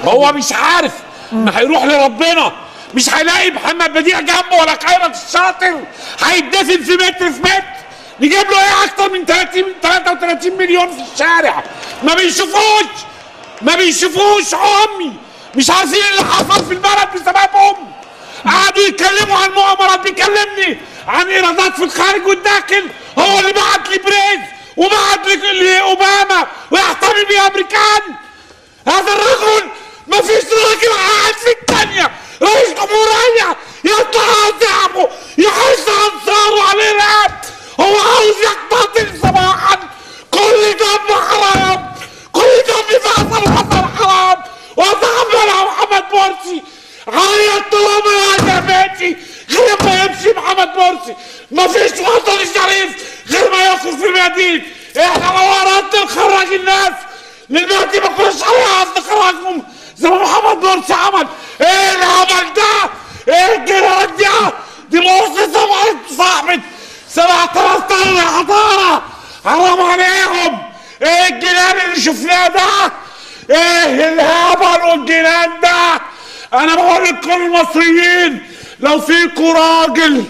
هو مش عارف ما هيروح لربنا مش هيلاقي محمد بديع جنبه ولا خيرت الشاطر هيتدفن في متر في متر نجيب له ايه اكتر من 30 33 مليون في الشارع ما بيشوفوش ما بيشوفوش امي مش عارفين اللي حصل في البلد بسببهم قعدوا يتكلموا عن مؤامرات بيكلمني عن ايرادات في الخارج والداخل هو اللي بعت لي بريز وبعت لي- لاوباما ويحتمي بيه امريكان هذا الرجل ما فيش راجل قاعد في الثانية رئيس جمهورية يطلع على شعبه يحث انصاره على الارهاب هو عاوز يقتتل صباحا كل دم حرام كل دم فيصل حسن حرام وتقبل محمد مرسي عيط طالما يا جماعتي غير ما يمشي محمد مرسي ما فيش وطن شريف غير ما يخرج في المدينة احنا لو اردنا نخرج الناس للمهدي ما كناش عليها نخرجهم زي ما محمد مرسي عمل ايه العمل ده ايه الجنان ده دي مؤسسة صاحبة 7000 طن حضارة حرام عليهم ايه الجنان اللي شفناه ده ايه الهبل والجنان ده انا بقول لكل المصريين لو فيكوا راجل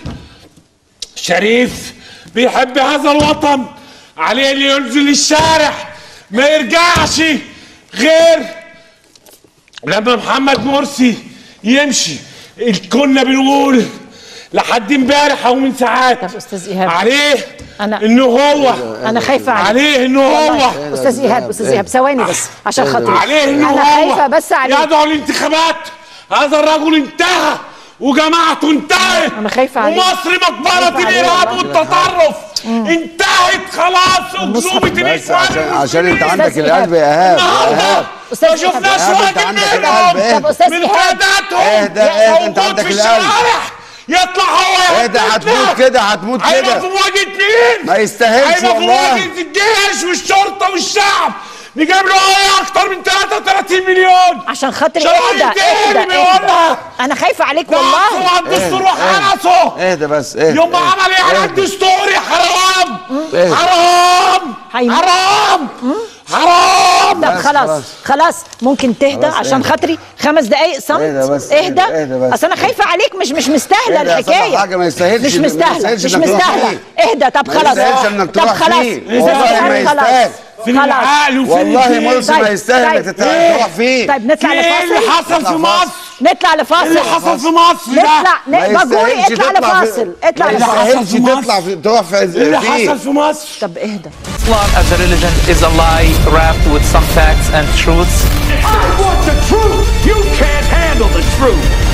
شريف بيحب هذا الوطن عليه اللي ينزل الشارع ما يرجعش غير لما محمد مرسي يمشي كنا بنقول لحد امبارح او من ساعات طب استاذ ايهاب عليه أنا- انه هو انا خايفه عليك عليه انه هو والله. استاذ ايهاب استاذ ايهاب ثواني بس عشان خاطري عليه انه انا هو خايفه بس عليك يدعو الانتخابات هذا الرجل انتهى وجماعته انتهت أنا خايفة عليه. ومصر مقبرة خايفة عليه الارهاب والله. والتطرف انتهت خلاص المصحف. اكذوبة بس عشان الاخوان عشان انت المسلمين. عندك القلب يا ايهاب يا ايهاب أستاذ ما إيهاب. شفناش إيهاب، أنت واحد عندك منهم القلب. طب أستاذ من إيهاب. قاداتهم اهدى، اهدى، أنت موجود عندك في القلب. الشوارع. يطلع هو اهدى هتموت كده هتموت هيبقى كده في مواجهة مين؟ ما يستاهلش هيبقى في والله. مواجهة الجيش والشرطة والشعب نجيب له ايه اكتر من 33 مليون عشان خاطري شرعي اهدى تاني اهدى بيقولها. اهدى انا خايفه عليك والله والله على الدستور وحرسه اهدى بس اهدى يوم ما اهدى. عمل ايه على اهدى. الدستوري حرام اهدى. حرام هيموت. حرام حرام طب بس خلاص خلاص. خلاص ممكن تهدى خلاص، عشان اهدى. خاطري خمس دقايق صمت اهدى بس، اهدى اهدى، اهدى بس. اصل انا خايفه عليك مش مش مستاهله اهدى، أصل الحكايه حاجة ما يستاهلش- مش ما مستاهله يستاهلش مش إنك تروح مستاهله فيه. اهدى طب ما خلاص يستاهلش إنك طب تروح خلاص فيه. أستاذ والله إيهاب، ما خلاص. يستاهل. فين خلاص العقل وفين والله الدين؟ مرسي ما يستاهل انك تت- إيه؟ تروح فيه طيب نطلع ايه اللي لفاصل حصل في مصر؟ نطلع لفاصل اللي حصل في مصر ده؟ نطلع ما ن- بجوري يستاهلش اطلع تطلع في- لفاصل اطلع ما اللي لفاصل حصل يستاهلش في مصر؟ تطلع في تروح في اللي فيه حصل في مصر طب اهدى Islam as a religion is a lie wrapped with some facts and truths. I want the truth. You can't handle the truth.